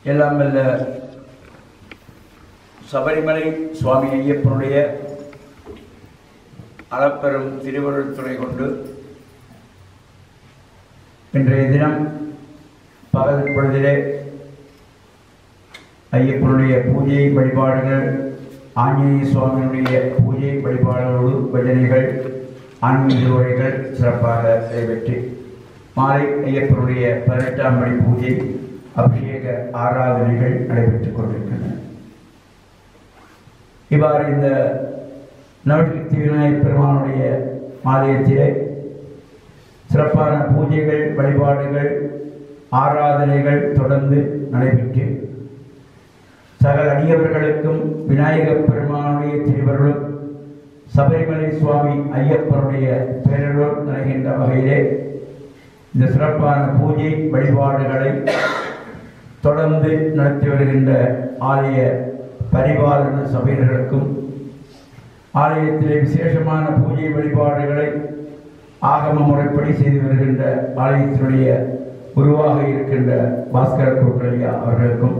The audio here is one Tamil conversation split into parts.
எல்லாம் வல்ல சபரிமலை சுவாமி ஐயப்பனுடைய அளப்பெரும் திருவருள் துணை கொண்டு இன்றைய தினம் பகல் பொழுதிலே ஐயப்பனுடைய பூஜை வழிபாடுகள் ஆஞ்சநேய சுவாமியினுடைய பூஜை வழிபாடுகளோடு பஜனைகள் ஆன்மீக உரைகள் சிறப்பாக நடைபெற்று மாலை ஐயப்பனுடைய பதினெட்டாம் மணி பூஜை அபிஷேக ஆராதனைகள் நடைபெற்றுக் கொண்டிருக்கின்றன இவ்வாறு இந்த நவசக்தி விநாயகப் பெருமானுடைய ஆலயத்திலே சிறப்பான பூஜைகள் வழிபாடுகள் ஆராதனைகள் தொடர்ந்து நடைபெற்று சகல அடியவர்களுக்கும் விநாயகப் பெருமானுடைய திருவருளும் சபரிமலை சுவாமி ஐயப்பனுடைய பேரருள் நடைகின்ற வகையிலே இந்த சிறப்பான பூஜை வழிபாடுகளை தொடர்ந்து நடத்தி வருகின்ற ஆலய பரிபாலன சபையர்களுக்கும் ஆலயத்திலே விசேஷமான பூஜை வழிபாடுகளை ஆகம முறைப்படி செய்து வருகின்ற ஆலயத்தினுடைய குருவாக இருக்கின்ற பாஸ்கர குருக்களையா அவர்களுக்கும்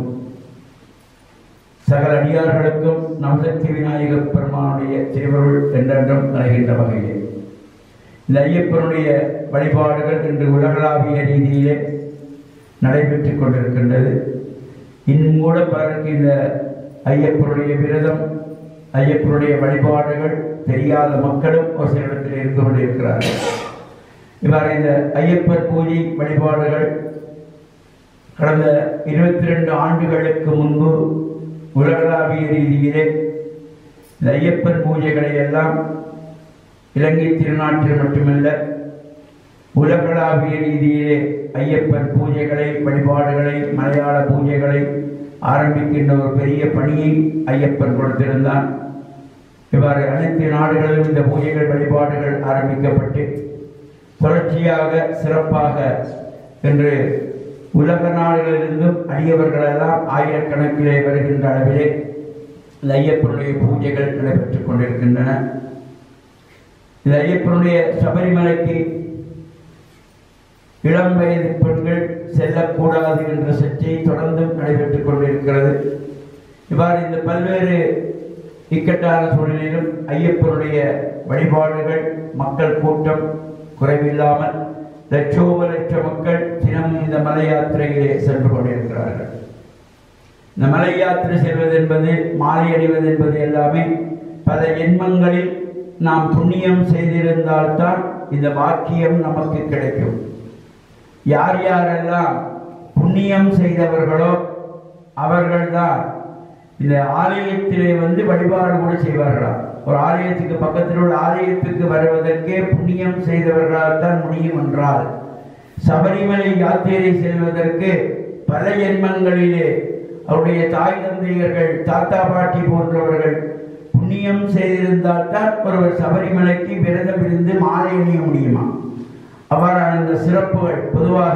சகல அடியார்களுக்கும் நவசக்தி விநாயக பெருமானுடைய திருவருள் என்றென்றும் நடைகின்ற வகையிலே இந்த ஐயப்பனுடைய வழிபாடுகள் இன்று உலகளாவிய ரீதியிலே நடைபெற்றுக் கொண்டிருக்கின்றது இன்னும் கூட பலருக்கு இந்த ஐயப்பனுடைய விரதம் ஐயப்பனுடைய வழிபாடுகள் தெரியாத மக்களும் ஒரு சில இடத்தில் இருந்து கொண்டிருக்கிறார்கள் இவ்வாறு இந்த ஐயப்பர் பூஜை வழிபாடுகள் கடந்த இருபத்தி ரெண்டு ஆண்டுகளுக்கு முன்பு உலகளாவிய ரீதியிலே இந்த ஐயப்பன் பூஜைகளை எல்லாம் இலங்கை திருநாட்டில் மட்டுமல்ல உலகளாவிய ரீதியிலே ஐயப்பன் பூஜைகளை வழிபாடுகளை மலையாள பூஜைகளை ஆரம்பிக்கின்ற ஒரு பெரிய பணியை ஐயப்பன் கொடுத்திருந்தான் இவ்வாறு அனைத்து நாடுகளிலும் இந்த பூஜைகள் வழிபாடுகள் ஆரம்பிக்கப்பட்டு தொடர்ச்சியாக சிறப்பாக என்று உலக நாடுகளிலிருந்தும் அடியவர்களெல்லாம் ஆயிரக்கணக்கிலே வருகின்ற அளவிலே இந்த ஐயப்பனுடைய பூஜைகள் நடைபெற்றுக் கொண்டிருக்கின்றன இந்த ஐயப்பனுடைய சபரிமலைக்கு இளம் வயது பெண்கள் செல்லக்கூடாது என்ற சர்ச்சை தொடர்ந்தும் நடைபெற்றுக் கொண்டிருக்கிறது இவ்வாறு இந்த பல்வேறு இக்கட்டான சூழ்நிலையிலும் ஐயப்பனுடைய வழிபாடுகள் மக்கள் கூட்டம் குறைவில்லாமல் லட்சோப லட்ச மக்கள் தினமும் இந்த மலை யாத்திரையிலே சென்று கொண்டிருக்கிறார்கள் இந்த மலை யாத்திரை செல்வது என்பது மாலை அணிவது என்பது எல்லாமே பல எண்மங்களில் நாம் புண்ணியம் செய்திருந்தால்தான் இந்த வாக்கியம் நமக்கு கிடைக்கும் யார் யாரெல்லாம் புண்ணியம் செய்தவர்களோ அவர்கள்தான் இந்த ஆலயத்திலே வந்து வழிபாடு கூட செய்வார்களாம் ஒரு ஆலயத்துக்கு பக்கத்தில் உள்ள ஆலயத்துக்கு வருவதற்கே புண்ணியம் செய்தவர்களால் தான் முடியும் என்றால் சபரிமலை யாத்திரை செல்வதற்கு பல ஜென்மங்களிலே அவருடைய தாய் தந்தையர்கள் தாத்தா பாட்டி போன்றவர்கள் புண்ணியம் செய்திருந்தால் தான் ஒருவர் சபரிமலைக்கு விரதம் இருந்து மாலை அணிய முடியுமா அவ்வாறான இந்த சிறப்புகள் பொதுவாக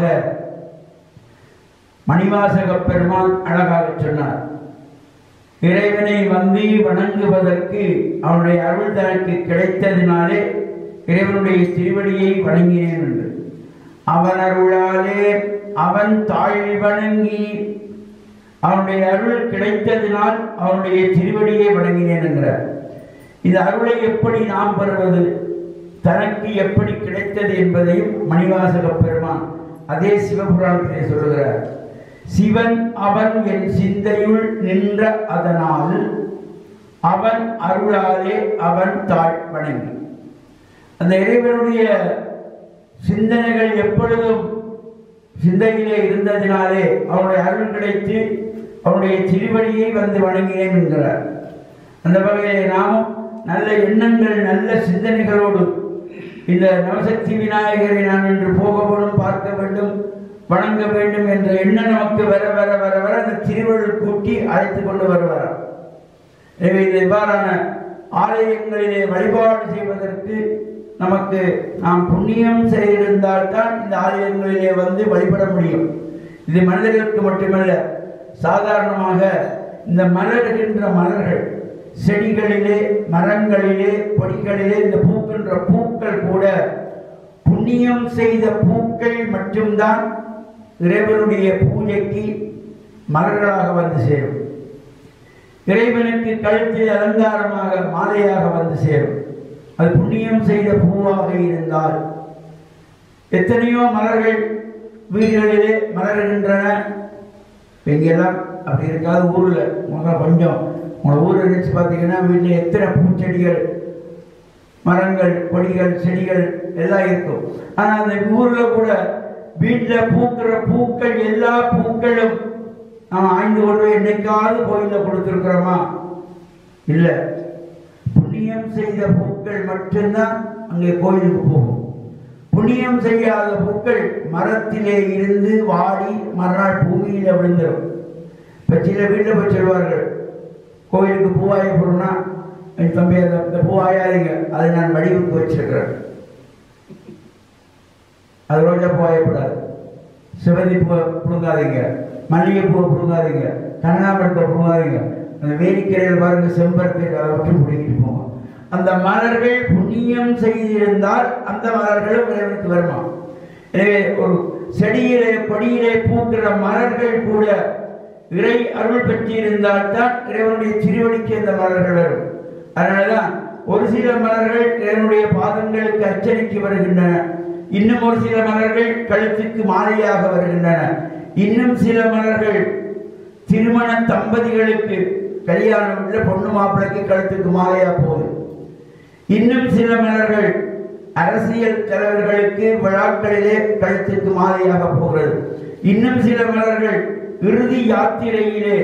மணிவாசக பெருமான் அழகாக சொன்னார் இறைவனை வந்து வணங்குவதற்கு அவனுடைய அருள் தனக்கு கிடைத்ததினாலே இறைவனுடைய திருவடியை வணங்கினேன் என்று அவன் அருளாலே அவன் தாழ் வணங்கி அவனுடைய அருள் கிடைத்ததினால் அவனுடைய திருவடியை வணங்கினேன் என்கிறார் இந்த அருளை எப்படி நாம் பெறுவது தனக்கு எப்படி கிடைத்தது என்பதையும் மணிவாசக பெருமான் அதே சிவபுராணத்திலே சொல்லுகிறார் சிவன் அவன் என் சிந்தையுள் நின்ற அதனால் அவன் அருளாலே அவன் தாழ் வணங்கி அந்த இறைவனுடைய சிந்தனைகள் எப்பொழுதும் சிந்தையிலே இருந்ததினாலே அவனுடைய அருள் கிடைத்து அவனுடைய திருவடியை வந்து வணங்கினேன் என்கிறார் அந்த வகையிலே நாமும் நல்ல எண்ணங்கள் நல்ல சிந்தனைகளோடு இந்த நவசக்தி விநாயகரை நான் இன்று போக வேண்டும் பார்க்க வேண்டும் வணங்க வேண்டும் என்ற எண்ணம் நமக்கு வர வர வர வர அந்த திருவள்ளுவர் கூட்டி அழைத்து கொண்டு வருவார் எனவே இந்த இவ்வாறான ஆலயங்களிலே வழிபாடு செய்வதற்கு நமக்கு நாம் புண்ணியம் செய்திருந்தால்தான் இந்த ஆலயங்களிலே வந்து வழிபட முடியும் இது மனிதர்களுக்கு மட்டுமல்ல சாதாரணமாக இந்த மலர்கின்ற மலர்கள் செடிகளிலே மரங்களிலே கொடிகளிலே இந்த பூக்கின்ற பூக்கள் கூட புண்ணியம் செய்த பூக்கள் மட்டும்தான் இறைவனுடைய பூஜைக்கு மலர்களாக வந்து சேரும் இறைவனுக்கு கழுத்தில் அலங்காரமாக மாலையாக வந்து சேரும் அது புண்ணியம் செய்த பூவாக இருந்தால் எத்தனையோ மலர்கள் வீடுகளிலே மலர்கின்றன இங்கெல்லாம் அப்படி இருக்காது ஊரில் முதல்ல கொஞ்சம் உங்களை ஊரில் நினச்சி பார்த்தீங்கன்னா வீட்டில் எத்தனை பூச்செடிகள் மரங்கள் கொடிகள் செடிகள் எல்லாம் இருக்கும் ஆனால் அந்த ஊரில் கூட வீட்டில் பூக்கிற பூக்கள் எல்லா பூக்களும் நாம் ஆய்ந்து கொண்டு போய் என்னைக்காவது கோயிலில் கொடுத்துருக்குறோமா இல்லை புண்ணியம் செய்த பூக்கள் மட்டும்தான் அங்கே கோயிலுக்கு போகும் புண்ணியம் செய்யாத பூக்கள் மரத்திலே இருந்து வாடி மறுநாள் பூமியில விழுந்துடும் இப்போ சில வீட்டில் போய் சொல்வார்கள் கோயிலுக்கு பூவாய போடுனா என் தம்பி அந்த இந்த பூவாயாதீங்க அதை நான் வடிவுக்கு வச்சிருக்கிறேன் அது ரோஜா பூவாயப்படாது சிவந்தி பூவை பிடுங்காதீங்க மல்லிகை பூவை பிடுங்காதீங்க கனகாமரத்தை பிடுங்காதீங்க அந்த வேலிக்கரையில் பாருங்க செம்பருத்தி அதை மட்டும் பிடிக்கிட்டு போங்க அந்த மலர்கள் புண்ணியம் செய்திருந்தால் அந்த மலர்களும் இறைவனுக்கு வருமா எனவே ஒரு செடியிலே கொடியிலே பூக்கிற மலர்கள் கூட இறை அருள் பெற்றிருந்தால் தான் இறைவனுடைய திருவடிக்கு அந்த மலர்கள் வரும் அதனாலதான் ஒரு சில மலர்கள் இறைவனுடைய பாதங்களுக்கு அர்ச்சனைக்கு வருகின்றன இன்னும் ஒரு சில மலர்கள் கழுத்துக்கு மாலையாக வருகின்றன இன்னும் சில மலர்கள் திருமண தம்பதிகளுக்கு கல்யாணம் உள்ள பொண்ணு மாப்பிள்ளைக்கு கழுத்துக்கு மாலையா போகுது இன்னும் சில மலர்கள் அரசியல் தலைவர்களுக்கு விழாக்களிலே கழுத்துக்கு மாலையாக போகிறது இன்னும் சில மலர்கள் இறுதி யாத்திரையிலே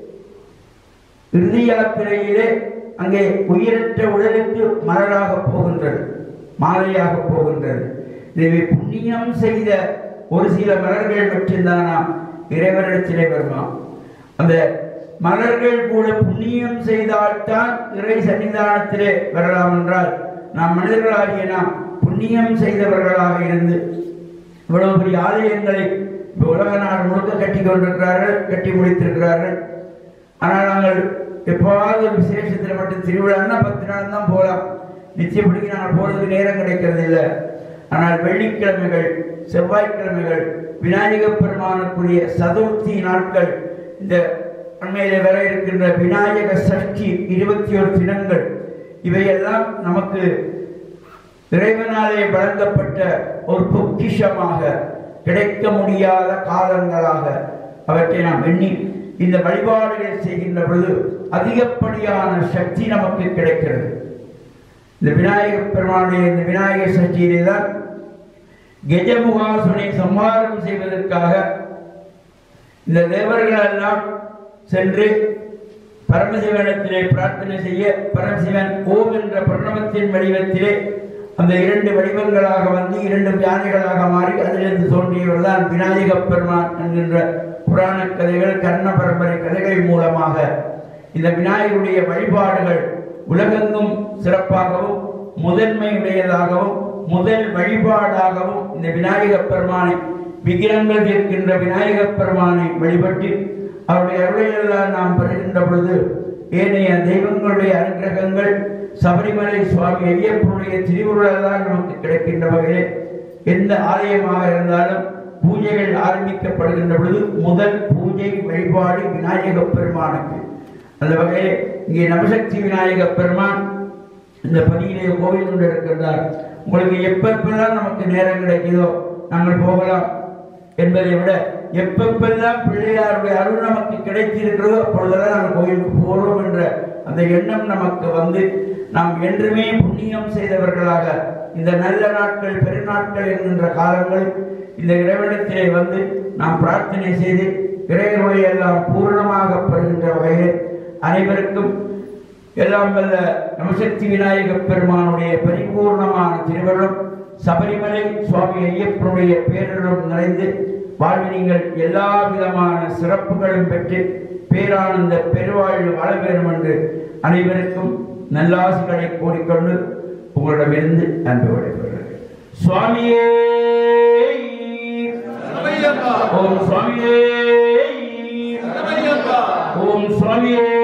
இறுதி யாத்திரையிலே அங்கே உயிரற்ற உடலுக்கு மலராக போகின்றது மாலையாக போகின்றது எனவே புண்ணியம் செய்த ஒரு சில மலர்கள் மட்டும்தானா இறைவனிடத்திலே வருமா அந்த மலர்கள் கூட புண்ணியம் செய்தால்தான் இறை சன்னிதானத்திலே வரலாம் என்றால் நாம் மனிதர்களாகிய நாம் புண்ணியம் செய்தவர்களாக இருந்து இவ்வளவு பெரிய ஆலயங்களை இப்ப உலக நாடு முழுக்க கட்டி கொண்டிருக்கிறார்கள் கட்டி முடித்திருக்கிறார்கள் ஆனால் நாங்கள் எப்போவாவது ஒரு விசேஷத்தில் மட்டும் திருவிழான்னா பத்து நாள் தான் போகலாம் நிச்சயப்படிக்கு நாங்கள் போகிறதுக்கு நேரம் கிடைக்கிறது இல்லை ஆனால் வெள்ளிக்கிழமைகள் செவ்வாய்க்கிழமைகள் விநாயகப் பெருமானுக்குரிய சதுர்த்தி நாட்கள் இந்த அண்மையில வர இருக்கின்ற விநாயக சஷ்டி இருபத்தி ஒரு தினங்கள் இவையெல்லாம் நமக்கு இறைவனாலே வழங்கப்பட்ட ஒரு பொக்கிஷமாக கிடைக்க முடியாத காலங்களாக அவற்றை நாம் எண்ணி இந்த வழிபாடுகள் செய்கின்ற பொழுது அதிகப்படியான சக்தி நமக்கு கிடைக்கிறது இந்த விநாயகப் பெருமானுடைய இந்த விநாயக சஷ்டியிலே தான் கெஜமுகாசுனை சம்ஹாரம் செய்வதற்காக இந்த தேவர்கள் எல்லாம் சென்று பரமசிவனிடத்திலே பிரார்த்தனை செய்ய பரமசிவன் ஓம் என்ற பிரணவத்தின் வடிவத்திலே அந்த இரண்டு வடிவங்களாக வந்து இரண்டு யானைகளாக மாறி அதிலிருந்து தோன்றியவர் தான் விநாயகப் பெருமான் என்கின்ற புராண கதைகள் கர்ண பரம்பரை கதைகள் மூலமாக இந்த விநாயகருடைய வழிபாடுகள் உலகெங்கும் சிறப்பாகவும் முதன்மையுடையதாகவும் முதல் வழிபாடாகவும் இந்த விநாயகப் பெருமானை விக்கிரங்கள் இருக்கின்ற விநாயகப் பெருமானை வழிபட்டு அவருடைய அருளையெல்லாம் நாம் பெறுகின்ற பொழுது ஏனைய தெய்வங்களுடைய அனுகிரகங்கள் சபரிமலை சுவாமி ஐயப்பனுடைய திருவுருளெல்லாம் நமக்கு கிடைக்கின்ற வகையில் எந்த ஆலயமாக இருந்தாலும் பூஜைகள் ஆரம்பிக்கப்படுகின்ற பொழுது முதல் பூஜை வழிபாடு விநாயகப் பெருமானுக்கு அந்த வகையில் இங்கே நவசக்தி விநாயகப் பெருமான் இந்த பணியிலே கோவில் கொண்டு இருக்கின்றார் உங்களுக்கு எப்பப்பெல்லாம் நமக்கு நேரம் கிடைக்குதோ நாங்கள் போகலாம் என்பதை விட எப்பப்பெல்லாம் பிள்ளையாருடைய அருள் நமக்கு கிடைத்திருக்கிறதோ அப்பொழுதெல்லாம் நாங்கள் கோயிலுக்கு போகிறோம் என்ற அந்த எண்ணம் நமக்கு வந்து நாம் என்றுமே புண்ணியம் செய்தவர்களாக இந்த நல்ல நாட்கள் பெருநாட்கள் என்கின்ற காலங்கள் இந்த இறைவனத்திலே வந்து நாம் பிரார்த்தனை செய்து இறைவனுடைய எல்லாம் பூரணமாக பெறுகின்ற வகையில் அனைவருக்கும் எல்லாம் வல்ல நமசக்தி விநாயகப் பெருமானுடைய பரிபூர்ணமான திருவருளும் சபரிமலை சுவாமி ஐயப்பனுடைய பேரருளும் நிறைந்து வாழ்வில் நீங்கள் எல்லா விதமான சிறப்புகளும் பெற்று பேரானந்த பெருவாழ்வு வாழ வேண்டும் என்று அனைவருக்கும் நல்லாசிகளை கூறிக்கொண்டு உங்களிடமிருந்து அன்பு விடைபெறுகிறேன் சுவாமியே சரவையப்பா ஓம் சுவாமியே சரவையப்பா ஓம் சுவாமியே